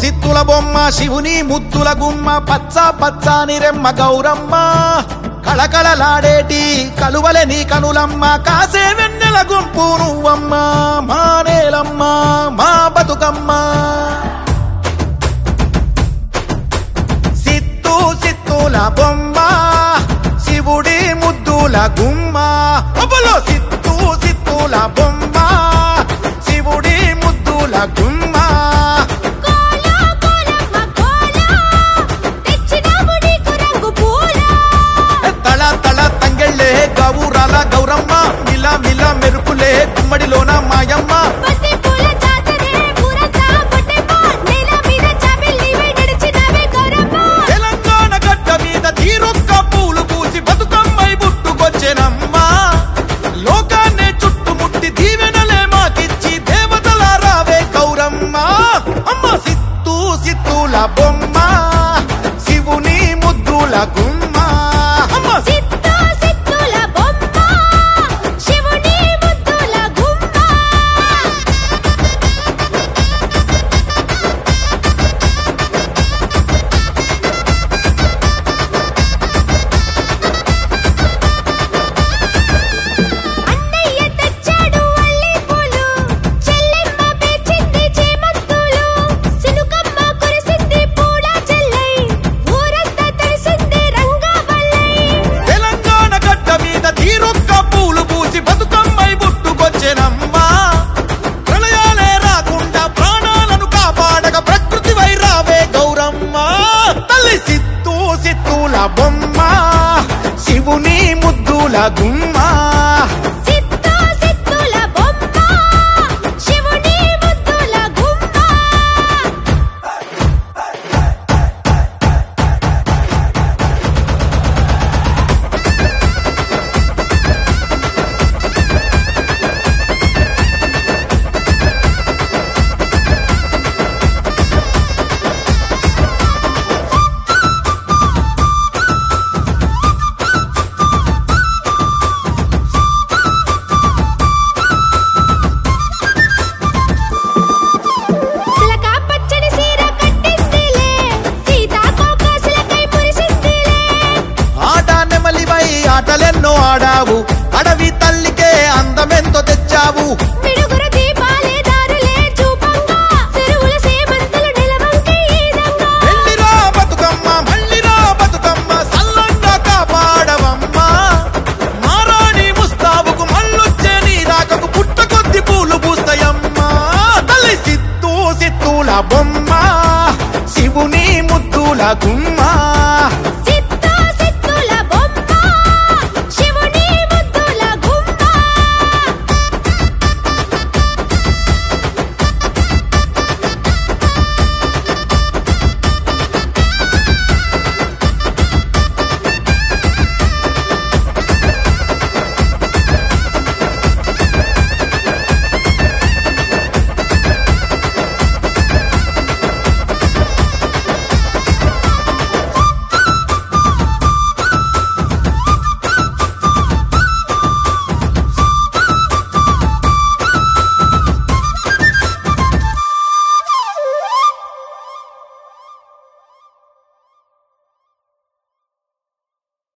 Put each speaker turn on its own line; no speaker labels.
సిత్తుల బొమ్మ శివుని ముద్దుల గుమ్మ పచ్చ పచ్చాని రెమ్మ గౌరమ్మ కళకళలాడేటి కలువలే నీ కనులమ్మ కాసే వెన్నెల గుంపు నువ్వమ్మ మా నేలమ్మ మా బతుకమ్మ సిత్తు సిత్తుల బొమ్మ శివుడి ముద్దుల గుమ్మ అబ్బలో సిత్తు సిత్తుల బొమ్మ శివుడి ముద్దుల గుమ్మ
కోలా కోలమ్మ కోలా తెచ్చినాము నీకు రంగు పూలా
తల తల తంగెళ్ళే గౌరాల గౌరమ్మ మిల మిల మెరుపులే గుమ్మడిలోన మాయమ్మ
పత్తి పూల జాతరే ఊరంతా కొట్టేపా నేల మీద చాపెల్లివే నడిచినవే గౌరమ్మ
తెలంగాణ గడ్డ మీద తీరొక్క పూలు పూసి బతుకమ్మై పుట్టుకొచ్చెనమ్మా లోకాన్నే చుట్టుముట్టి దీవెనలే మాకిచ్చి దేవతల రావే గౌరమ్మ అమ్మ సిత్తు సిత్తుల బొమ్మ శివుని ముద్దుల గుమ్మ అమ్మ
సిత్తు సిత్తుల బొమ్మ శివుని ముద్దుల గుమ్మ అన్నయ్య తెచ్చాడు అల్లి పూలు చెల్లెమ్మ పేర్చింది చేమంతులు సినుకమ్మ కురిసింది పూల చెల్లై ఊరంతా తెలిసింది రంగవల్లై
తెలంగాణ గడ్డ మీద తీరొక్క పూలు పూసి బతుకమ్మై పుట్టుకొచ్చెనమ్మా ప్రళయాలే రాకుండా ప్రాణాలను కాపాడక ప్రకృతి వైరావే గౌరమ్మ తల్లి సిత్తు సిత్తుల బొమ్మ శివుని ముద్దుల గుమ్మ
సిత్తు సిత్తుల బొమ్మ శివుని ముద్దుల గుమ్మ సిలక పచ్చడి సీర కట్టిందిలే సీతాకోక సిలకై మురిసిందిలే
ఆట నెమలివై ఆటలెన్నో ఆడావు అడవి తల్లికే అందమెంతో తెచ్చావు
మిడుగురు దీపాలే దారులే చూపంగా చెరువుల సేమంతులు నిలవంగి ఈదంగా
వెళ్ళిరా బతుకమ్మ మళ్ళీరా బతుకమ్మ సల్లంగా కాపాడవమ్మా మారాణి ముస్తాబుకు మళ్ళొచ్చే నీ రాకకు పుట్ట కొద్ది పూలు పూస్తాయమ్మా తల్లి సిత్తు సిత్తుల బొమ్మ శివుని ముద్దుల గుమ్మ